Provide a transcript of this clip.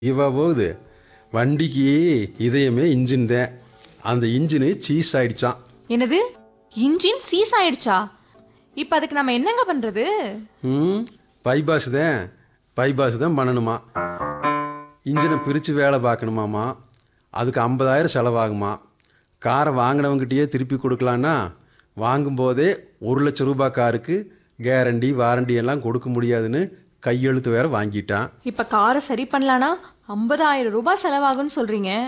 இவ போகுது வண்டிக்கு இதயமே இன்ஜின் தான் அந்த இன்ஜினு சீஸ் ஆயிடுச்சான் என்னது இன்ஜின் சீஸ் ஆயிடுச்சா இப்போ அதுக்கு நம்ம என்னங்க பண்றது ம் பைபாஸ் தான் பைபாஸ் தான் பண்ணணுமா இன்ஜினை பிரித்து வேலை பார்க்கணுமாமா அதுக்கு ஐம்பதாயிரம் செலவாகுமா காரை வாங்கினவங்ககிட்டயே திருப்பி கொடுக்கலான்னா வாங்கும்போதே ஒரு லட்ச ரூபாய் காருக்கு கேரண்டி வாரண்டி எல்லாம் கொடுக்க முடியாதுன்னு கையெழுத்து வேற வாங்கிட்டான் இப்போ காரை சரி பண்ணலான்னா ஐம்பதாயிரம் ரூபாய் செலவாகும்னு சொல்றீங்க